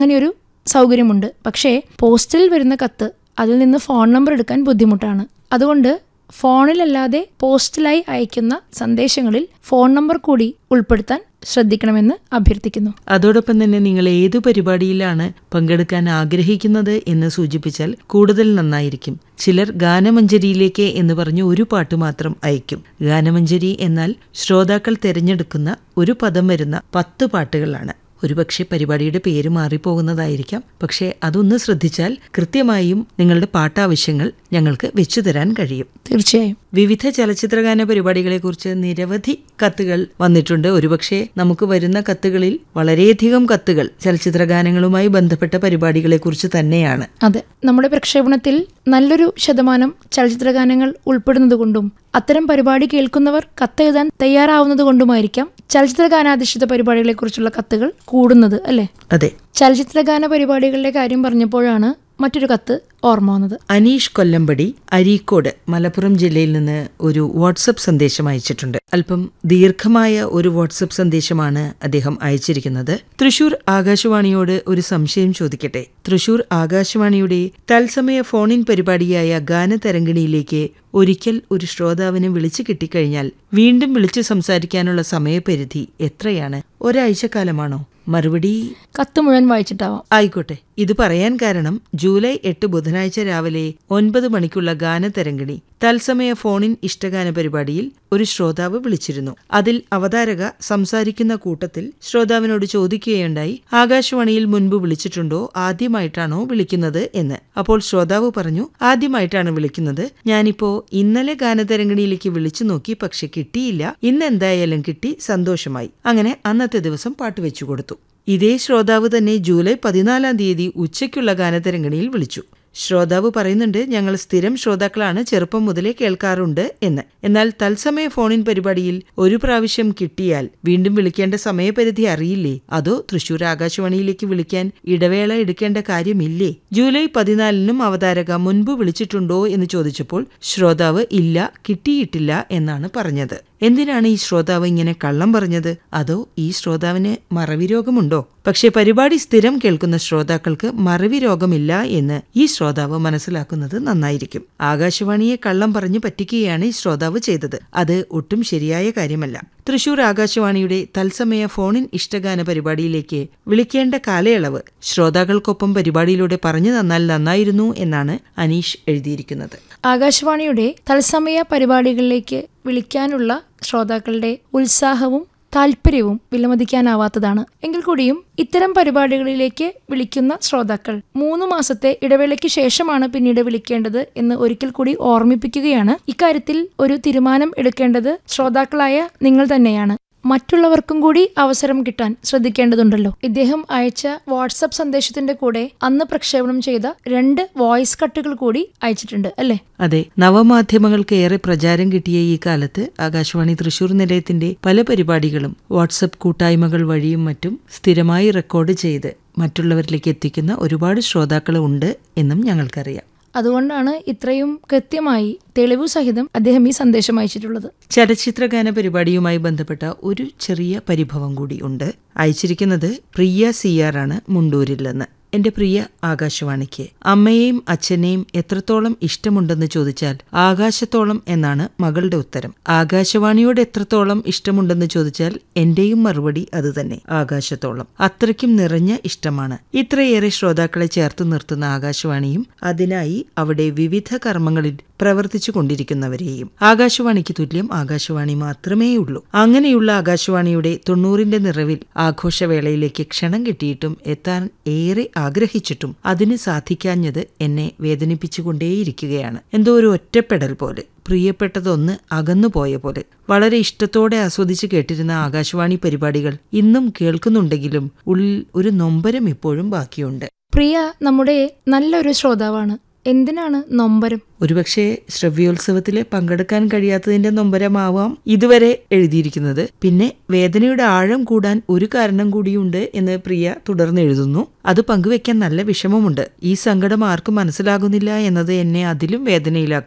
അങ്ങനെയൊരു സൗകര്യമുണ്ട് പക്ഷേ പോസ്റ്റിൽ വരുന്ന കത്ത് അതിൽ നിന്ന് ഫോൺ നമ്പർ എടുക്കാൻ ബുദ്ധിമുട്ടാണ് അതുകൊണ്ട് ഫോണിലല്ലാതെ പോസ്റ്റലായി അയക്കുന്ന സന്ദേശങ്ങളിൽ ഫോൺ നമ്പർ കൂടി ഉൾപ്പെടുത്താൻ ശ്രദ്ധിക്കണമെന്ന് അഭ്യർത്ഥിക്കുന്നു അതോടൊപ്പം തന്നെ നിങ്ങൾ ഏതു പരിപാടിയിലാണ് പങ്കെടുക്കാൻ ആഗ്രഹിക്കുന്നത് എന്ന് സൂചിപ്പിച്ചാൽ കൂടുതൽ നന്നായിരിക്കും ചിലർ ഗാനമഞ്ജരിയിലേക്ക് എന്ന് പറഞ്ഞ് ഒരു പാട്ട് മാത്രം അയക്കും ഗാനമഞ്ജരി എന്നാൽ ശ്രോതാക്കൾ തിരഞ്ഞെടുക്കുന്ന ഒരു പദം വരുന്ന പത്ത് പാട്ടുകളാണ് ഒരുപക്ഷെ പരിപാടിയുടെ പേര് മാറിപ്പോകുന്നതായിരിക്കാം പക്ഷേ അതൊന്ന് ശ്രദ്ധിച്ചാൽ കൃത്യമായും നിങ്ങളുടെ പാട്ടാവശ്യങ്ങൾ ഞങ്ങൾക്ക് വെച്ചു തരാൻ കഴിയും തീർച്ചയായും വിവിധ ചലച്ചിത്രഗാന പരിപാടികളെക്കുറിച്ച് നിരവധി കത്തുകൾ വന്നിട്ടുണ്ട് ഒരുപക്ഷെ നമുക്ക് വരുന്ന കത്തുകളിൽ വളരെയധികം കത്തുകൾ ചലച്ചിത്രഗാനങ്ങളുമായി ബന്ധപ്പെട്ട പരിപാടികളെക്കുറിച്ച് തന്നെയാണ് അതെ നമ്മുടെ പ്രക്ഷേപണത്തിൽ നല്ലൊരു ശതമാനം ചലച്ചിത്രഗാനങ്ങൾ ഉൾപ്പെടുന്നതുകൊണ്ടും അത്തരം പരിപാടി കേൾക്കുന്നവർ കത്തെഴുതാൻ തയ്യാറാവുന്നതുകൊണ്ടുമായിരിക്കാം ചലച്ചിത്രഗാനാധിഷ്ഠിത പരിപാടികളെക്കുറിച്ചുള്ള കത്തുകൾ കൂടുന്നത് അല്ലേ അതെ ചലച്ചിത്രഗാന പരിപാടികളുടെ കാര്യം പറഞ്ഞപ്പോഴാണ് മറ്റൊരു കത്ത് ഓർമ്മ വന്നത് അനീഷ് കൊല്ലമ്പടി അരീക്കോട് മലപ്പുറം ജില്ലയിൽ നിന്ന് ഒരു വാട്സപ്പ് സന്ദേശം അയച്ചിട്ടുണ്ട് അല്പം ദീർഘമായ ഒരു വാട്സപ്പ് സന്ദേശമാണ് അദ്ദേഹം അയച്ചിരിക്കുന്നത് തൃശൂർ ആകാശവാണിയോട് ഒരു സംശയം ചോദിക്കട്ടെ തൃശൂർ ആകാശവാണിയുടെ തത്സമയ ഫോണിൻ പരിപാടിയായ ഗാനതരംഗിണിയിലേക്ക് ഒരിക്കൽ ഒരു ശ്രോതാവിനെ വിളിച്ചു കിട്ടിക്കഴിഞ്ഞാൽ വീണ്ടും വിളിച്ചു സംസാരിക്കാനുള്ള സമയപരിധി എത്രയാണ് ഒരാഴ്ചക്കാലമാണോ മറുപടി കത്ത് മുഴുവൻ വായിച്ചിട്ടാവാം ആയിക്കോട്ടെ ഇത് പറയാൻ കാരണം ജൂലൈ എട്ട് ബുധനാഴ്ച രാവിലെ ഒൻപത് മണിക്കുള്ള ഗാനതരംഗിണി തത്സമയ ഫോണിൻ ഇഷ്ടഗാന പരിപാടിയിൽ ഒരു ശ്രോതാവ് വിളിച്ചിരുന്നു അതിൽ അവതാരക സംസാരിക്കുന്ന കൂട്ടത്തിൽ ശ്രോതാവിനോട് ചോദിക്കുകയുണ്ടായി ആകാശവാണിയിൽ മുൻപ് വിളിച്ചിട്ടുണ്ടോ ആദ്യമായിട്ടാണോ വിളിക്കുന്നത് എന്ന് അപ്പോൾ ശ്രോതാവ് പറഞ്ഞു ആദ്യമായിട്ടാണ് വിളിക്കുന്നത് ഞാനിപ്പോ ഇന്നലെ ഗാനതരംഗിണിയിലേക്ക് വിളിച്ചു നോക്കി പക്ഷെ കിട്ടിയില്ല ഇന്ന് എന്തായാലും കിട്ടി സന്തോഷമായി അങ്ങനെ അന്നത്തെ ദിവസം പാട്ട് വെച്ചു കൊടുത്തു ഇതേ ശ്രോതാവ് തന്നെ ജൂലൈ പതിനാലാം തീയതി ഉച്ചയ്ക്കുള്ള ഗാനതരംഗിണിയിൽ വിളിച്ചു ശ്രോതാവ് പറയുന്നുണ്ട് ഞങ്ങൾ സ്ഥിരം ശ്രോതാക്കളാണ് ചെറുപ്പം മുതലേ കേൾക്കാറുണ്ട് എന്ന് എന്നാൽ തത്സമയ ഫോണിൻ പരിപാടിയിൽ ഒരു പ്രാവശ്യം കിട്ടിയാൽ വീണ്ടും വിളിക്കേണ്ട സമയപരിധി അറിയില്ലേ അതോ തൃശൂർ ആകാശവാണിയിലേക്ക് വിളിക്കാൻ ഇടവേള എടുക്കേണ്ട കാര്യമില്ലേ ജൂലൈ പതിനാലിനും അവതാരക മുൻപ് വിളിച്ചിട്ടുണ്ടോ എന്ന് ചോദിച്ചപ്പോൾ ശ്രോതാവ് ഇല്ല കിട്ടിയിട്ടില്ല എന്നാണ് പറഞ്ഞത് എന്തിനാണ് ഈ ശ്രോതാവ് ഇങ്ങനെ കള്ളം പറഞ്ഞത് അതോ ഈ ശ്രോതാവിന് മറവി രോഗമുണ്ടോ പക്ഷെ പരിപാടി സ്ഥിരം കേൾക്കുന്ന ശ്രോതാക്കൾക്ക് മറവി രോഗമില്ല എന്ന് ഈ ശ്രോതാവ് മനസ്സിലാക്കുന്നത് നന്നായിരിക്കും ആകാശവാണിയെ കള്ളം പറഞ്ഞു പറ്റിക്കുകയാണ് ഈ ശ്രോതാവ് ചെയ്തത് അത് ഒട്ടും ശരിയായ കാര്യമല്ല തൃശൂർ ആകാശവാണിയുടെ തത്സമയ ഫോണിൻ ഇഷ്ടഗാന പരിപാടിയിലേക്ക് വിളിക്കേണ്ട കാലയളവ് ശ്രോതാക്കൾക്കൊപ്പം പരിപാടിയിലൂടെ പറഞ്ഞു തന്നാൽ നന്നായിരുന്നു എന്നാണ് അനീഷ് എഴുതിയിരിക്കുന്നത് ആകാശവാണിയുടെ തത്സമയ പരിപാടികളിലേക്ക് വിളിക്കാനുള്ള ശ്രോതാക്കളുടെ ഉത്സാഹവും താല്പര്യവും വിലമതിക്കാനാവാത്തതാണ് എങ്കിൽ കൂടിയും ഇത്തരം പരിപാടികളിലേക്ക് വിളിക്കുന്ന ശ്രോതാക്കൾ മൂന്ന് മാസത്തെ ഇടവേളയ്ക്ക് ശേഷമാണ് പിന്നീട് വിളിക്കേണ്ടത് എന്ന് ഒരിക്കൽ കൂടി ഓർമ്മിപ്പിക്കുകയാണ് ഇക്കാര്യത്തിൽ ഒരു തീരുമാനം എടുക്കേണ്ടത് ശ്രോതാക്കളായ നിങ്ങൾ തന്നെയാണ് മറ്റുള്ളവർക്കും കൂടി അവസരം കിട്ടാൻ ശ്രദ്ധിക്കേണ്ടതുണ്ടല്ലോ ഇദ്ദേഹം അയച്ച വാട്സപ്പ് സന്ദേശത്തിന്റെ കൂടെ അന്ന് പ്രക്ഷേപണം ചെയ്ത രണ്ട് വോയിസ് കട്ടുകൾ കൂടി അയച്ചിട്ടുണ്ട് അല്ലേ അതെ നവമാധ്യമങ്ങൾക്ക് ഏറെ പ്രചാരം കിട്ടിയ ഈ കാലത്ത് ആകാശവാണി തൃശൂർ നിലയത്തിന്റെ പല പരിപാടികളും വാട്സപ്പ് കൂട്ടായ്മകൾ വഴിയും മറ്റും സ്ഥിരമായി റെക്കോർഡ് ചെയ്ത് മറ്റുള്ളവരിലേക്ക് എത്തിക്കുന്ന ഒരുപാട് ശ്രോതാക്കൾ ഉണ്ട് എന്നും ഞങ്ങൾക്കറിയാം അതുകൊണ്ടാണ് ഇത്രയും കൃത്യമായി തെളിവു സഹിതം അദ്ദേഹം ഈ സന്ദേശം അയച്ചിട്ടുള്ളത് ചലച്ചിത്രഗാന പരിപാടിയുമായി ബന്ധപ്പെട്ട ഒരു ചെറിയ പരിഭവം കൂടി ഉണ്ട് അയച്ചിരിക്കുന്നത് പ്രിയ സിയാർ ആണ് മുണ്ടൂരിൽ നിന്ന് എന്റെ പ്രിയ ആകാശവാണിക്ക് അമ്മയെയും അച്ഛനെയും എത്രത്തോളം ഇഷ്ടമുണ്ടെന്ന് ചോദിച്ചാൽ ആകാശത്തോളം എന്നാണ് മകളുടെ ഉത്തരം ആകാശവാണിയോട് എത്രത്തോളം ഇഷ്ടമുണ്ടെന്ന് ചോദിച്ചാൽ എന്റെയും മറുപടി അതുതന്നെ ആകാശത്തോളം അത്രയ്ക്കും നിറഞ്ഞ ഇഷ്ടമാണ് ഇത്രയേറെ ശ്രോതാക്കളെ ചേർത്ത് നിർത്തുന്ന ആകാശവാണിയും അതിനായി അവിടെ വിവിധ കർമ്മങ്ങളിൽ പ്രവർത്തിച്ചു കൊണ്ടിരിക്കുന്നവരെയും ആകാശവാണിക്ക് തുല്യം ആകാശവാണി മാത്രമേ ഉള്ളൂ അങ്ങനെയുള്ള ആകാശവാണിയുടെ തൊണ്ണൂറിന്റെ നിറവിൽ ആഘോഷവേളയിലേക്ക് ക്ഷണം കിട്ടിയിട്ടും എത്താൻ ഏറെ ആഗ്രഹിച്ചിട്ടും അതിന് സാധിക്കാഞ്ഞത് എന്നെ വേദനിപ്പിച്ചുകൊണ്ടേയിരിക്കുകയാണ് എന്തോ ഒരു ഒറ്റപ്പെടൽ പോലെ പ്രിയപ്പെട്ടതൊന്ന് അകന്നുപോയ പോലെ വളരെ ഇഷ്ടത്തോടെ ആസ്വദിച്ച് കേട്ടിരുന്ന ആകാശവാണി പരിപാടികൾ ഇന്നും കേൾക്കുന്നുണ്ടെങ്കിലും ഉള്ളിൽ ഒരു നൊമ്പരം ഇപ്പോഴും ബാക്കിയുണ്ട് പ്രിയ നമ്മുടെ നല്ലൊരു ശ്രോതാവാണ് എന്തിനാണ് നൊമ്പരം ഒരുപക്ഷെ ശ്രവ്യോത്സവത്തില് പങ്കെടുക്കാൻ കഴിയാത്തതിന്റെ നൊമ്പരമാവാം ഇതുവരെ എഴുതിയിരിക്കുന്നത് പിന്നെ വേദനയുടെ ആഴം കൂടാൻ ഒരു കാരണം കൂടിയുണ്ട് എന്ന് പ്രിയ തുടർന്ന് എഴുതുന്നു അത് പങ്കുവെക്കാൻ നല്ല വിഷമമുണ്ട് ഈ സങ്കടം ആർക്കും മനസ്സിലാകുന്നില്ല എന്നത് എന്നെ അതിലും വേദനയിലാക്കുന്നു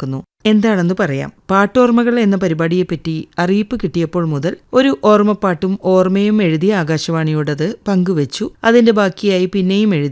എന്താണെന്ന് പറയാം പാട്ടോർമ്മകൾ എന്ന പരിപാടിയെപ്പറ്റി അറിയിപ്പ് കിട്ടിയപ്പോൾ മുതൽ ഒരു ഓർമ്മപ്പാട്ടും ഓർമ്മയും എഴുതി ആകാശവാണിയോടത് പങ്കുവച്ചു അതിന്റെ ബാക്കിയായി പിന്നെയും എഴുതി